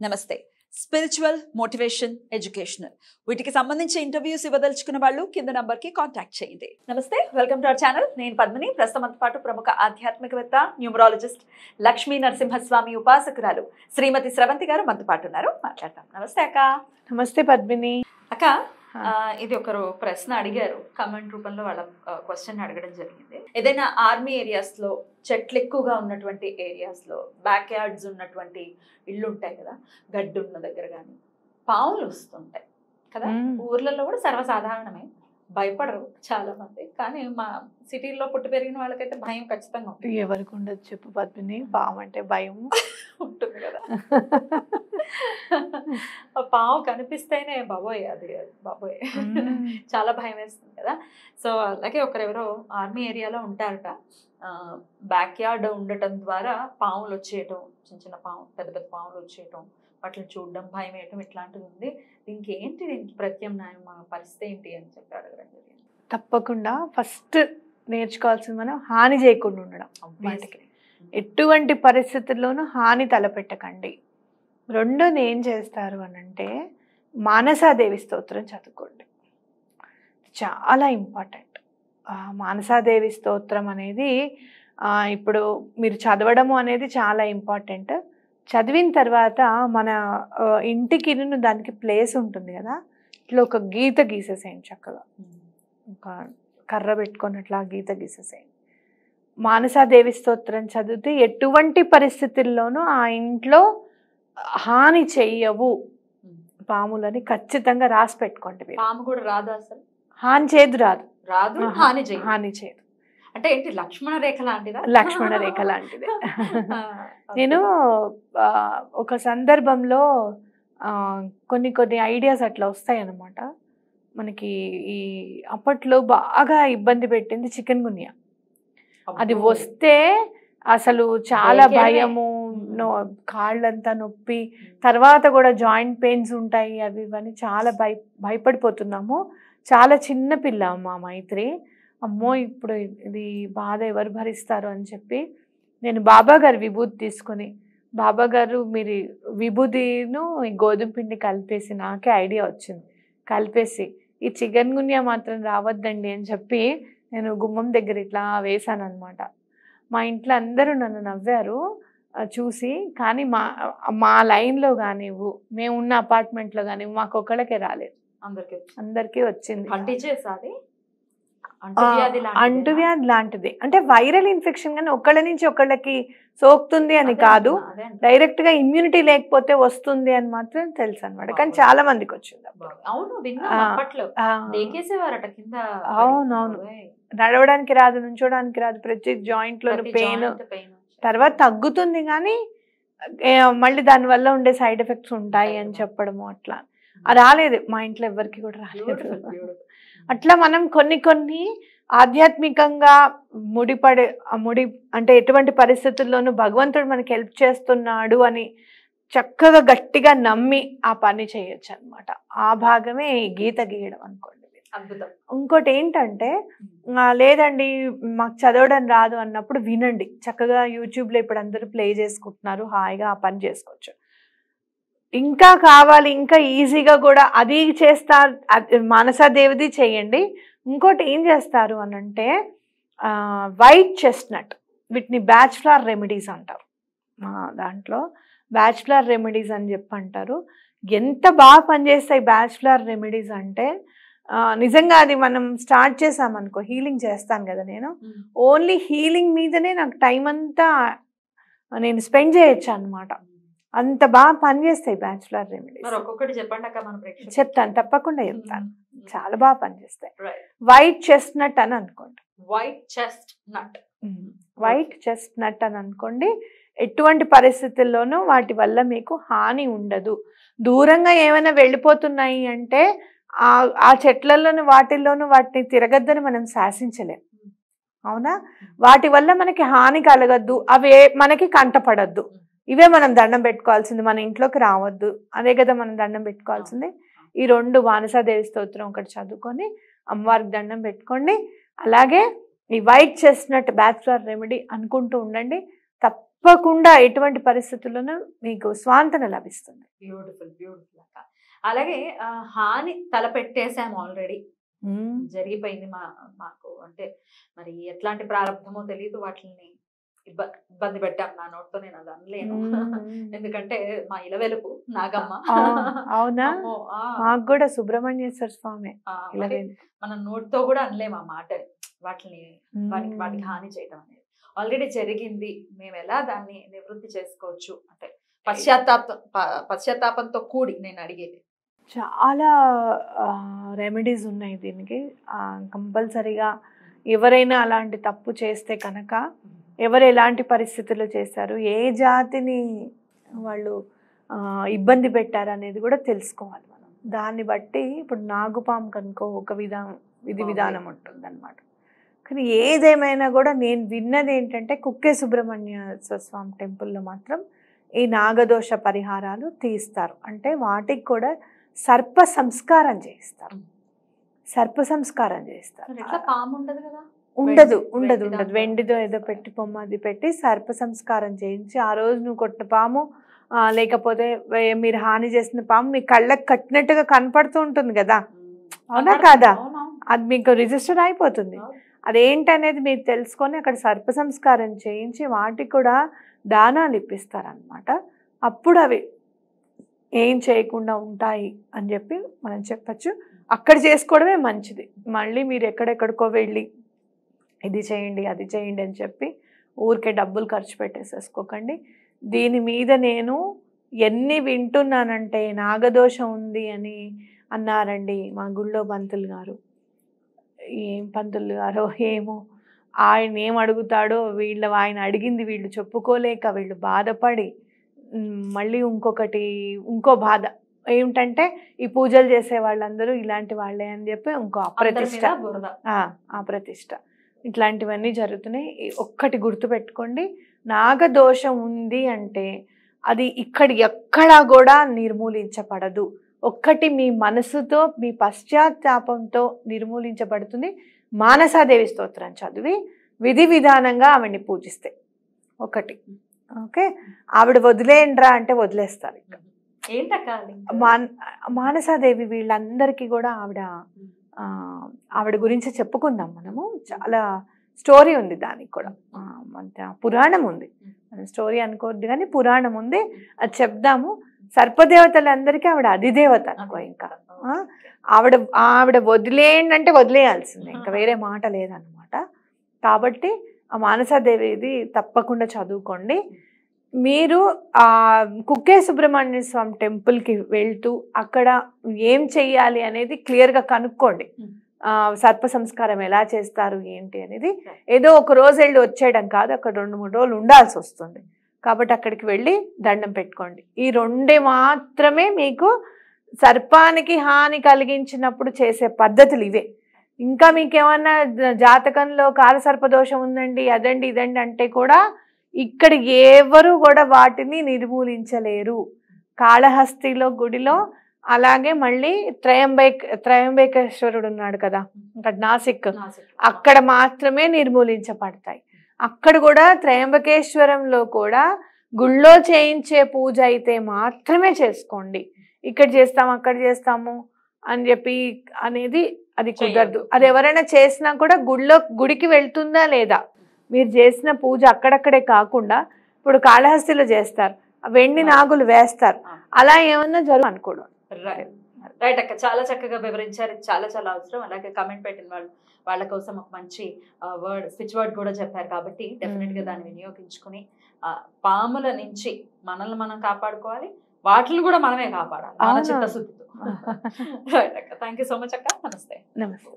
నమస్తే spiritual motivation educational వీటికి సంబంధించి ఇంటర్వ్యూస్ ఇవ్వదలుచుకున్న వాళ్ళు కింద నంబర్ కి కాంటాక్ట్ చేయండి నమస్తే వెల్కమ్ టు అవర్ ఛానల్ నేను పద్మిని ప్రస్తుతం పాటు ప్రముఖ ఆధ్యాత్మికవేత్త న్యూమరాలజిస్ట్ లక్ష్మీ నరసింహస్వామి ఉపాసకురాలు శ్రీమతి స్రవంతి గారు మనతో పాటు ఉన్నారు మాట్లాడతాం నమస్తే అక్క నమస్తే పద్మిని అక్క ఆ, ఇది ఒకరు ప్రశ్న అడిగారు కమెంట్ రూపంలో వాళ్ళ క్వశ్చన్ అడగడం జరిగింది ఏదైనా ఆర్మీ ఏరియాస్ లో చెట్లు ఎక్కువగా ఉన్నటువంటి ఏరియాస్ లో బ్యాక్ యార్డ్స్ ఉన్నటువంటి ఇళ్ళు ఉంటాయి కదా గడ్డి ఉన్న దగ్గర కానీ పాములు వస్తుంటాయి కదా మ్మ్. ఊర్లలో కూడా సర్వసాధారణమే భయపడరు చాలా మంది కానీ మా సిటీల్లో పుట్టి పెరిగిన వాళ్ళకైతే భయం ఖచ్చితంగా ఉంటుంది ఎవరికి ఉండదు చెప్పు పద్మిని పాము అంటే భయం ఉంటుంది కదా ఆ పాము కనిపిస్తేనే బాబోయ్ అది బాబోయ్ చాలా భయం వేస్తుంది కదా సో అలాగే ఒకరెవరో ఆర్మీ ఏరియాలో ఉంటారట బ్యాక్ యార్డ్ ఉండటం ద్వారా పాములు వచ్చేయటం చిన్న చిన్న పాము పెద్ద పెద్ద పాములు వచ్చేయటం వాటిని చూడడం భయం వేయటం ఇట్లాంటిది ఉంది దీనికి ఏంటి దీనికి ప్రత్యామ్నాయం మా పరిస్థితి ఏంటి అని చెప్పి అడగడం జరిగింది తప్పకుండా ఫస్ట్ నేర్చుకోవాల్సింది మనం హాని చేయకుండా ఉండడం వాటికి. ఎటువంటి పరిస్థితుల్లోనూ హాని తలపెట్టకండి రెండోది ఏం చేస్తారు అని అంటే మానసాదేవి స్తోత్రం చదువుకోండి చాలా ఇంపార్టెంట్ మానసాదేవి స్తోత్రం అనేది ఆ, ఇప్పుడు మీరు చదవడము అనేది చాలా ఇంపార్టెంట్ చదివిన తర్వాత మన ఆ, ఇంటికి దానికి ప్లేస్ ఉంటుంది కదా ఇట్లా ఒక గీత గీసేసేయండి చక్కగా ఒక కర్ర పెట్టుకొని అట్లా గీత గీసేసేయండి మానసాదేవి స్తోత్రం చదివితే ఎటువంటి పరిస్థితుల్లోనూ ఆ ఇంట్లో హాని చెయ్యవు పాములని ఖచ్చితంగా రాసి పెట్టుకోండి మీరు. పాము కూడా రాదు అసలు హాని చేయదు రాదు రాదు ఆహా. హాని చేయదు హాని చేయదు అంటే ఏంటి లక్ష్మణ రేఖ లాంటిదా లక్ష్మణ రేఖ లాంటిదే ఆ, నేను ఆ, ఒక సందర్భంలో ఆ, కొన్ని కొన్ని ఐడియాస్ అట్లా వస్తాయి అన్నమాట మనకి ఈ అప్పట్లో బాగా ఇబ్బంది పెట్టింది చికెన్ గున్యా అది అబ్బో. వస్తే అసలు చాలా భయకేమే. భయము నో కాళ్ళంతా నొప్పి తర్వాత కూడా జాయింట్ పెయిన్స్ ఉంటాయి అవి ఇవన్నీ చాలా భయ భయపడిపోతున్నాము చాలా చిన్న పిల్ల మా మైత్రి అమ్మో ఇప్పుడు ఇది బాధ ఎవరు భరిస్తారు అని చెప్పి నేను బాబా గారి విభూతి తీసుకొని బాబా గారు మీరు విభూతిను ఈ గోధుమ పిండి కలిపేసి నాకే ఐడియా వచ్చింది కలిపేసి ఈ చికెన్ గున్యా మాత్రం రావద్దండి అని చెప్పి నేను గుమ్మం దగ్గర ఇట్లా వేశాను అనమాట మా ఇంట్లో అందరూ నన్ను నవ్వారు ఆ, చూసి కానీ మా మా లైన్లో కానివ్వు మేము ఉన్న అపార్ట్మెంట్లో కానివ్వు మాకు ఒక్కళ్ళకే రాలేదు అందరికి అందరికీ వచ్చింది కంటి చేసాది ఆ, అంటువ్యాధి లాంటిదేనా? అంటువ్యాధి లాంటిది అంటే వైరల్ ఇన్ఫెక్షన్ కానీ ఒకళ్ళ నుంచి ఒకళ్ళకి సోకుతుంది అని అదే కాదు అంటున్నా, అదే అంటున్నా. డైరెక్ట్ గా ఇమ్యూనిటీ లేకపోతే వస్తుంది అని మాత్రం తెలుసు అనమాట కానీ బాగుంది. చాలా మందికి వచ్చింది అప్పుడు. అవును విన్నా ఆ, అప్పట్లో ఆ, దేకేసేవారట కింద అవును, అవును. ఓయ్, నడవడానికి రాదు నుంచోడానికి రాదు ప్రతి జాయింట్ లోను ప్రతి పెయిన్ joint pain వచ్చేది. తర్వాత తగ్గుతుంది కానీ ఏ, మళ్ళీ దాని వల్ల ఉండే సైడ్ ఎఫెక్ట్స్ ఉంటాయి అని చెప్పడము అట్లా ఆ రాలేదు మా ఇంట్లో ఎవరికి కూడా రాలేదు Beautiful, beautiful. అట్లా మనం కొన్ని కొన్ని ఆధ్యాత్మికంగా ముడిపడే ఆ ముడి అంటే ఎటువంటి పరిస్థితుల్లోనూ భగవంతుడు మనకి హెల్ప్ చేస్తున్నాడు అని చక్కగా గట్టిగా నమ్మి ఆ పని చేయొచ్చు అనమాట ఆ భాగమే ఈ గీత గీయడం అనుకోండి అద్భుతం ఇంకోటి ఏంటంటే ఆ, లేదండి మాకు చదవడం రాదు అన్నప్పుడు వినండి చక్కగా యూట్యూబ్లో ఇప్పుడు అందరూ ప్లే చేసుకుంటున్నారు హాయిగా ఆ పని చేసుకోవచ్చు ఇంకా కావాలి ఇంకా ఈజీగా కూడా అది చేస్తా అది మానసాదేవిది చేయండి ఇంకోటి ఏం చేస్తారు అని అంటే వైట్ చెస్ట్నట్ వీటిని బ్యాచ్లర్ రెమెడీస్ అంటారు మా దాంట్లో బ్యాచ్లర్ రెమెడీస్ అని చెప్పి అంటారు ఎంత బాగా పనిచేస్తాయి బ్యాచ్లర్ రెమెడీస్ అంటే ఆ, నిజంగా అది మనం స్టార్ట్ చేసామనుకో హీలింగ్ చేస్తాను కదా నేను ఓన్లీ హీలింగ్ మీదనే నాకు టైం అంతా నేను స్పెండ్ చేయొచ్చు అనమాట అంత బాగా పనిచేస్తాయి బ్యాచులర్ మరి రెమెడీస్ ఒక్కొక్కటి చెప్పండి అక్క మన ప్రేక్షకులకు. చెప్తాను తప్పకుండా చెప్తాను మ్మ్. చాలా బాగా పనిచేస్తాయి Right. వైట్ చెస్ట్నట్ అని అనుకోండి white chestnut white chestnut అని అనుకోండి ఎటువంటి పరిస్థితుల్లోనూ వాటి వల్ల మీకు హాని ఉండదు దూరంగా ఏమైనా వెళ్ళిపోతున్నాయి అంటే ఆ ఆ చెట్లలోను వాటిల్లోనూ వాటిని తిరగద్దని మనం శాసించలేం అవునా వాటి వల్ల మనకి హాని కలగద్దు అవి ఏ- మనకి కంటపడద్దు ఇవే మనం దండం పెట్టుకోవాల్సింది మన ఇంట్లోకి రావద్దు అదే కదా మనం దండం పెట్టుకోవాల్సింది ఈ రెండు మానసాదేవి స్తోత్రం ఒకటి చదువుకొని అమ్మవారికి దండం పెట్టుకోండి అలాగే ఈ వైట్ చెస్ట్నట్ బ్యాచులర్ రెమెడీ అనుకుంటూ ఉండండి తప్ప తప్పకుండా ఎటువంటి పరిస్థితుల్లోనూ మీకు స్వాంతన లభిస్తుంది బ్యూటిఫుల్ బ్యూటిఫుల్ అక్క అలాగే ఆ, హాని తలపెట్టేసాము ఆల్రెడీ జరిగిపోయింది మా మాకు అంటే మరి ఎట్లాంటి ప్రారంభమో తెలియదు వాటిని ఇబ్బ ఇబ్బంది పెట్టాం నా నోట్తో నేను అది అనలేను ఎందుకంటే మా ఇలవెలుపు నాగమ్మ ఆ, అవునా అమ్మో, ఆ, మాకు కూడా సుబ్రహ్మణ్యేశ్వర స్వామి ఆ, ఇలా మరి మన నోటితో కూడా అనలేము ఆ మాట వాటిని వాటికి వాటికి హాని చేయడం అనేది ఆల్రెడీ జరిగింది మేము ఎలా దాన్ని నివృత్తి చేసుకోవచ్చు అంటే పశ్చాత్తాపం ప- పశ్చాత్తాపంతో కూడి నేను అడిగేది చాలా రెమెడీస్ ఉన్నాయి దీనికి కంపల్సరీగా ఎవరైనా అలాంటి తప్పు చేస్తే కనుక ఎవరు ఎలాంటి పరిస్థితుల్లో చేశారు ఏ జాతిని వాళ్ళు ఆ, ఇబ్బంది పెట్టారు అనేది కూడా తెలుసుకోవాలి మనం దాన్ని బట్టి ఇప్పుడు నాగుపాము కనుకో ఒక విధానం విధి విధానం ఉంటుంది అనమాట కానీ ఏదేమైనా కూడా నేను విన్నది ఏంటంటే కుక్కే సుబ్రహ్మణ్య స్వామి టెంపుల్లో మాత్రం ఈ నాగదోష పరిహారాలు తీస్తారు అంటే వాటికి కూడా సర్ప సంస్కారం చేస్తారు సర్ప సంస్కారం చేస్తారు మరి ఎట్లా పాము ఉండదు కదా ఉండదు వెండి- ఉండదు వెండి ఉండదు దాంట్లో వెండితో ఏదో చేస్తారు. పెట్టి బొమ్మ అది పెట్టి సర్ప సంస్కారం చేయించి ఆ రోజు నువ్వు కొట్టిన పాము ఆ, లేకపోతే వే- మీరు హాని చేసిన పాము మీ కళ్ళకి కట్టినట్టుగా కనపడుతూ ఉంటుంది కదా అవునా కాదా? అవునవును. అది మీకు రిజిస్టర్ అయిపోతుంది అవును. అదేంటనేది మీరు తెలుసుకొని అక్కడ సర్ప సంస్కారం చేయించి వాటికి కూడా దానాలు ఇప్పిస్తారనమాట అప్పుడు అవి ఏం చేయకుండా ఉంటాయి అని చెప్పి మనం చెప్పచ్చు అక్కడ చేసుకోవడమే మంచిది మళ్ళీ మీరు ఎక్కడెక్కడికో వెళ్ళి ఇది చేయండి అది చేయండి అని చెప్పి ఊరికే డబ్బులు ఖర్చు పెట్టేసేసుకోకండి దీని మీద నేను ఎన్ని వింటున్నానంటే నాగదోషం ఉంది అని అన్నారండి మా గుళ్ళో పంతులు గారు ఏం పంతులు గారో ఏమో ఆయన ఏం అడుగుతాడో వీళ్ళ ఆయన అడిగింది వీళ్ళు చెప్పుకోలేక వీళ్ళు బాధపడి ఉమ్, మళ్ళీ ఇంకొకటి ఇంకో బాధ ఏమిటంటే ఈ పూజలు చేసే వాళ్ళందరూ ఇలాంటి వాళ్ళే అని చెప్పి ఇంకో అందరి అప్రతిష్ట మీద బురద ఆ, ఆ ప్రతిష్ట ఇట్లాంటివన్నీ జరుగుతున్నాయి ఈ ఒక్కటి గుర్తుపెట్టుకోండి నాగదోషం ఉంది అంటే అది ఇక్కడ ఎక్కడా కూడా నిర్మూలించబడదు ఒక్కటి మీ మనసుతో మీ పశ్చాత్తాపంతో నిర్మూలించబడుతుంది మానసాదేవి స్తోత్రం చదివి విధి విధానంగా ఆవిడ్ని పూజిస్తే ఒకటి ఓకే ఆవిడ వదిలేయండ్రా అంటే వదిలేస్తారు ఇక. ఏంటక్క link? మాన్ మానసాదేవి వీళ్ళందరికీ కూడా ఆవిడ ఆ, ఆవిడ గురించి చెప్పుకుందాం మనము చాలా స్టోరీ ఉంది దానికి కూడా ఆ, మన పురాణం ఉంది మన స్టోరీ అనుకోవద్దు కానీ పురాణం ఉంది అది చెప్దాము సర్పదేవతలందరికీ ఆవిడ అధిదేవత అనుకో ఇంకా ఆ? ఆవిడ ఆవిడ వదిలేయండి అంటే వదిలేయాల్సిందే ఇంకా వేరే మాట లేదనమాట కాబట్టి ఆ మానసాదేవిది తప్పకుండా చదువుకోండి మీరు ఆ కుక్కే సుబ్రహ్మణ్య స్వామి టెంపుల్కి వెళ్తూ అక్కడ ఏం చెయ్యాలి అనేది క్లియర్గా కనుక్కోండి ఆ, సర్ప సంస్కారం ఎలా చేస్తారు ఏంటి అనేది ఏదో ఒక రోజు వెళ్ళి వచ్చేయడం కాదు అక్కడ రెండు మూడు రోజులు ఉండాల్సి వస్తుంది కాబట్టి అక్కడికి వెళ్ళి దండం పెట్టుకోండి ఈ రెండే మాత్రమే మీకు సర్పానికి హాని కలిగించినప్పుడు చేసే పద్ధతులు ఇవే ఇంకా మీకు ఏమన్నా జ- జాతకంలో కాలసర్పదోషం ఉందండి అదండి ఇదండి అంటే కూడా ఇక్కడ ఎవరు కూడా వాటిని నిర్మూలించలేరు కాళహస్తిలో గుడిలో అలాగే మళ్ళీ త్రయంబేక్ త్రయంబేకేశ్వరుడు ఉన్నాడు కదా ఇక్కడ నాసిక్ నాసిక్. అక్కడ మాత్రమే నిర్మూలించబడతాయి అక్కడ కూడా త్రయంబకేశ్వరంలో కూడా గుళ్ళో చేయించే పూజ అయితే మాత్రమే చేసుకోండి ఇక్కడ చేస్తాము అక్కడ చేస్తాము అని చెప్పి అనేది అది కుదరదు చెయ్యొద్దు. అది ఎవరైనా చేసినా కూడా గుళ్ళో గుడికి వెళ్తుందా లేదా మీరు చేసిన పూజ అక్కడక్కడే కాకుండా ఇప్పుడు కాళహస్తిలో చేస్తారు వెండి నాగులు వేస్తారు ఆ. అలా ఏమన్నా జరుగు అనుకోవడం రైట్ రైట్ అక్క చాలా చక్కగా వివరించారు ఇది చాలా చాలా అవసరం అలాగే కమెంట్ పెట్టిన వాళ్ళు వాళ్ళ కోసం ఒక మంచి వర్డ్ స్విచ్ వర్డ్ కూడా చెప్పారు కాబట్టి డెఫినెట్ గా Mm. దాన్ని వినియోగించుకుని ఆ, పాముల నుంచి మనల్ని మనం కాపాడుకోవాలి వాటిని కూడా మనమే కాపాడాలి మన అవునా? చిత్తశుద్ధితో రైట్ అక్క థ్యాంక్ యూ సో మచ్ అక్క నమస్తే నమస్తే